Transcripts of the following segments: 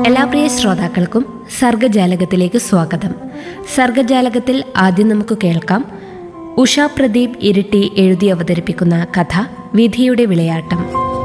എല്ലാ പ്രിയ ശ്രോതാക്കൾക്കും സർഗജാലകത്തിലേക്ക് സ്വാഗതം സർഗജാലകത്തിൽ ആദ്യം നമുക്ക് കേൾക്കാം ഉഷ പ്രദീപ് ഇരിട്ടി എഴുതി അവതരിപ്പിക്കുന്ന കഥ വിധിയുടെ വിളയാട്ടം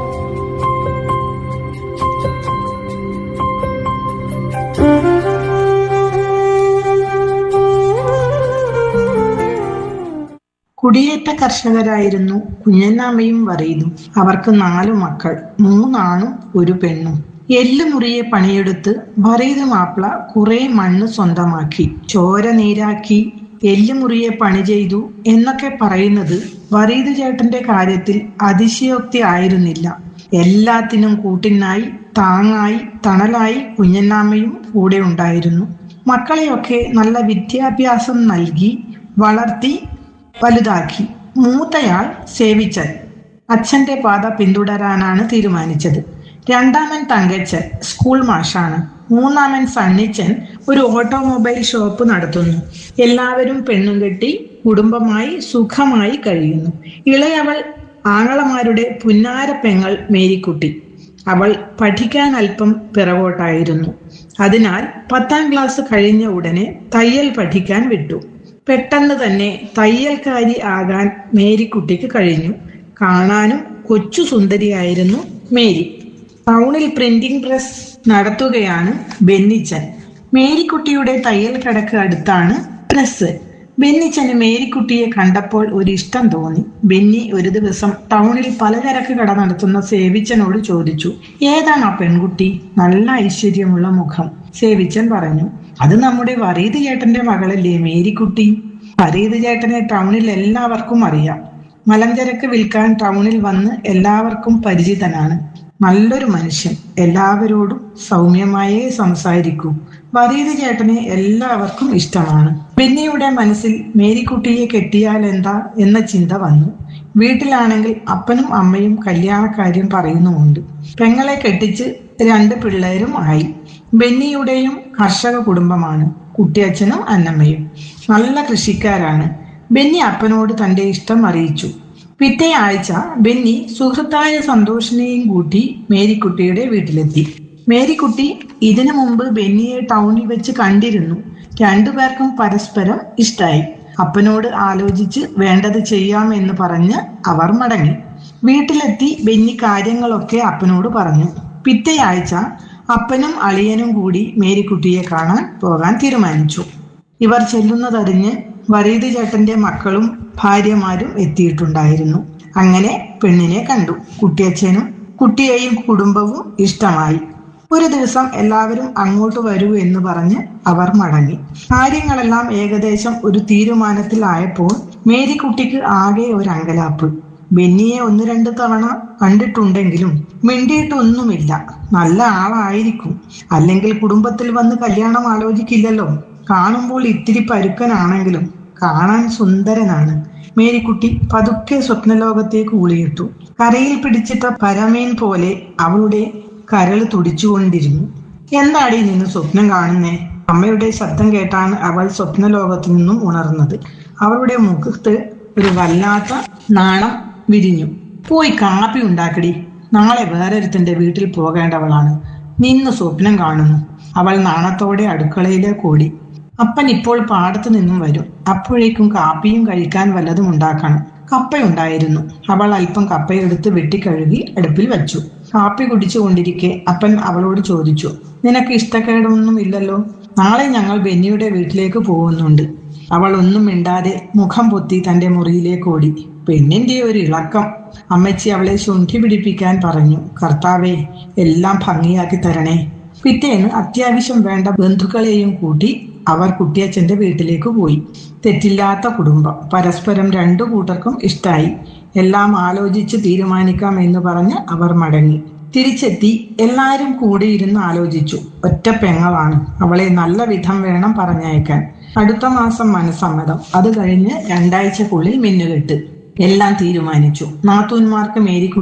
കുടിയേറ്റ കർഷകരായിരുന്നു കുഞ്ഞന്നാമ്മയും വറീതും അവർക്ക് നാലു മക്കൾ മൂന്നാണും ഒരു പെണ്ണും എല്ല് മുറിയെ പണിയെടുത്ത് വറീത് മാപ്പിള കുറെ മണ്ണ് സ്വന്തമാക്കി ചോര നീരാക്കി എല്ല് മുറിയെ പണി ചെയ്തു എന്നൊക്കെ പറയുന്നത് വറീത് ചേട്ടന്റെ കാര്യത്തിൽ അതിശയോക്തി ആയിരുന്നില്ല എല്ലാത്തിനും കൂട്ടിനായി താങ്ങായി തണലായി കുഞ്ഞന്നാമ്മയും കൂടെ ഉണ്ടായിരുന്നു മക്കളെയൊക്കെ നല്ല വിദ്യാഭ്യാസം നൽകി വളർത്തി വലുതാക്കി മൂത്തയാൾ സേവിച്ചൻ അച്ഛന്റെ പാത പിന്തുടരാനാണ് തീരുമാനിച്ചത് രണ്ടാമൻ തങ്കച്ചൻ സ്കൂൾ മാഷാണ് മൂന്നാമൻ സണ്ണിച്ചൻ ഒരു ഓട്ടോമൊബൈൽ ഷോപ്പ് നടത്തുന്നു എല്ലാവരും പെണ്ണും കെട്ടി കുടുംബമായി സുഖമായി കഴിയുന്നു ഇളയവൾ ആങ്ങളമാരുടെ പുന്നാര പെങ്ങൾ മേരിക്കുട്ടി അവൾ പഠിക്കാൻ അല്പം പിറകോട്ടായിരുന്നു അതിനാൽ പത്താം ക്ലാസ് കഴിഞ്ഞ ഉടനെ തയ്യൽ പഠിക്കാൻ വിട്ടു പെട്ടെന്ന് തന്നെ തയ്യൽക്കാരി ആകാൻ മേരിക്കുട്ടിക്ക് കഴിഞ്ഞു കാണാനും കൊച്ചു സുന്ദരിയായിരുന്നു മേരി ടൗണിൽ പ്രിന്റിംഗ് പ്രസ് നടത്തുകയാണ് ബെന്നിച്ചൻ മേരിക്കുട്ടിയുടെ തയ്യൽ കടക്ക് അടുത്താണ് പ്രസ് ബെന്നിച്ചന് മേരിക്കുട്ടിയെ കണ്ടപ്പോൾ ഒരു ഇഷ്ടം തോന്നി ബെന്നി ഒരു ദിവസം ടൗണിൽ പലചരക്ക് കട നടത്തുന്ന സേവിച്ചനോട് ചോദിച്ചു ഏതാണ് ആ പെൺകുട്ടി നല്ല ഐശ്വര്യമുള്ള മുഖം സേവിച്ചൻ പറഞ്ഞു അത് നമ്മുടെ വറീത് ചേട്ടന്റെ മകളല്ലേ മേരിക്കുട്ടി വറീത് ചേട്ടനെ ടൗണിൽ എല്ലാവർക്കും അറിയാം മലഞ്ചരക്ക് വിൽക്കാൻ ടൗണിൽ വന്ന് എല്ലാവർക്കും പരിചിതനാണ് നല്ലൊരു മനുഷ്യൻ എല്ലാവരോടും സൗമ്യമായേ സംസാരിക്കൂ വറീത് ചേട്ടനെ എല്ലാവർക്കും ഇഷ്ടമാണ് ബെന്നിയുടെ മനസ്സിൽ മേരിക്കുട്ടിയെ കെട്ടിയാൽ എന്താ എന്ന ചിന്ത വന്നു വീട്ടിലാണെങ്കിൽ അപ്പനും അമ്മയും കല്യാണക്കാര്യം പറയുന്നുമുണ്ട് പെങ്ങളെ കെട്ടിച്ച് രണ്ട് പിള്ളേരും ആയി ബെന്നിയുടെയും കർഷക കുടുംബമാണ് കുട്ടിയച്ഛനും അന്നമ്മയും നല്ല കൃഷിക്കാരാണ് ബെന്നി അപ്പനോട് തന്റെ ഇഷ്ടം അറിയിച്ചു പിറ്റേ ആഴ്ച ബെന്നി സുഹൃത്തായ സന്തോഷിനെയും കൂട്ടി മേരിക്കുട്ടിയുടെ വീട്ടിലെത്തി മേരിക്കുട്ടി ഇതിനു മുമ്പ് ബെന്നിയെ ടൗണിൽ വെച്ച് കണ്ടിരുന്നു രണ്ടുപേർക്കും പരസ്പരം ഇഷ്ടായി അപ്പനോട് ആലോചിച്ച് വേണ്ടത് ചെയ്യാമെന്ന് പറഞ്ഞ് അവർ മടങ്ങി വീട്ടിലെത്തി ബെന്നി കാര്യങ്ങളൊക്കെ അപ്പനോട് പറഞ്ഞു പിറ്റേ ആഴ്ച അപ്പനും അളിയനും കൂടി മേരിക്കുട്ടിയെ കാണാൻ പോകാൻ തീരുമാനിച്ചു ഇവർ ചെല്ലുന്നതറിഞ്ഞ് വറീത് ചേട്ടന്റെ മക്കളും ഭാര്യമാരും എത്തിയിട്ടുണ്ടായിരുന്നു അങ്ങനെ പെണ്ണിനെ കണ്ടു കുട്ടിയച്ഛനും കുട്ടിയെയും കുടുംബവും ഇഷ്ടമായി ഒരു ദിവസം എല്ലാവരും അങ്ങോട്ട് വരൂ എന്ന് പറഞ്ഞ് അവർ മടങ്ങി കാര്യങ്ങളെല്ലാം ഏകദേശം ഒരു തീരുമാനത്തിലായപ്പോൾ മേരിക്കുട്ടിക്ക് ആകെ ഒരു അങ്കലാപ്പ് ബെന്നിയെ ഒന്ന് രണ്ട് തവണ കണ്ടിട്ടുണ്ടെങ്കിലും മിണ്ടിയിട്ടൊന്നുമില്ല നല്ല ആളായിരിക്കും അല്ലെങ്കിൽ കുടുംബത്തിൽ വന്ന് കല്യാണം ആലോചിക്കില്ലല്ലോ കാണുമ്പോൾ ഇത്തിരി പരുക്കനാണെങ്കിലും കാണാൻ സുന്ദരനാണ് മേരിക്കുട്ടി പതുക്കെ സ്വപ്നലോകത്തേക്ക് ഊളിയിട്ടു കരയിൽ പിടിച്ചിട്ട പരമേൻ പോലെ അവളുടെ കരള് തുടിച്ചുകൊണ്ടിരുന്നു എന്താടി നിന്ന് സ്വപ്നം കാണുന്നേ അമ്മയുടെ ശബ്ദം കേട്ടാണ് അവൾ സ്വപ്നലോകത്തു നിന്നും ഉണർന്നത് അവളുടെ മുഖത്ത് ഒരു വല്ലാത്ത നാണം വിരിഞ്ഞു പോയി കാപ്പി ഉണ്ടാക്കടി നാളെ വേറൊരുത്തന്റെ വീട്ടിൽ പോകേണ്ടവളാണ് നിന്ന് സ്വപ്നം കാണുന്നു അവൾ നാണത്തോടെ അടുക്കളയിലേക്ക് ഓടി അപ്പൻ ഇപ്പോൾ പാടത്തു നിന്നും വരും അപ്പോഴേക്കും കാപ്പിയും കഴിക്കാൻ വല്ലതും ഉണ്ടാക്കണം കപ്പയുണ്ടായിരുന്നു അവൾ അല്പം കപ്പയെടുത്ത് വെട്ടിക്കഴുകി അടുപ്പിൽ വെച്ചു കാപ്പി കുടിച്ചുകൊണ്ടിരിക്കെ അപ്പൻ അവളോട് ചോദിച്ചു നിനക്ക് ഇഷ്ടക്കേടൊന്നും ഇല്ലല്ലോ നാളെ ഞങ്ങൾ ബെന്നിയുടെ വീട്ടിലേക്ക് പോകുന്നുണ്ട് അവൾ ഒന്നും മിണ്ടാതെ മുഖം പൊത്തി തന്റെ മുറിയിലേക്ക് ഓടി പെണ്ണിന്റെ ഒരു ഇളക്കം അമ്മച്ചി അവളെ ശുണ്ഠി പിടിപ്പിക്കാൻ പറഞ്ഞു കർത്താവേ എല്ലാം ഭംഗിയാക്കി തരണേ പിറ്റേന്ന് അത്യാവശ്യം വേണ്ട ബന്ധുക്കളെയും കൂട്ടി അവർ കുട്ടിയച്ഛന്റെ വീട്ടിലേക്ക് പോയി തെറ്റില്ലാത്ത കുടുംബം പരസ്പരം രണ്ടു കൂട്ടർക്കും ഇഷ്ടായി എല്ലാം ആലോചിച്ച് തീരുമാനിക്കാം എന്ന് പറഞ്ഞ് അവർ മടങ്ങി തിരിച്ചെത്തി എല്ലാരും കൂടി ഇരുന്ന് ആലോചിച്ചു ഒറ്റ പെങ്ങളാണ് അവളെ നല്ല വിധം വേണം പറഞ്ഞയക്കാൻ അടുത്ത മാസം മനസ്സമ്മതം അത് കഴിഞ്ഞ് രണ്ടാഴ്ചക്കുള്ളിൽ മിന്നുകെട്ട് എല്ലാം തീരുമാനിച്ചു നാത്തൂന്മാർക്ക് മേരിക്കുട്ടി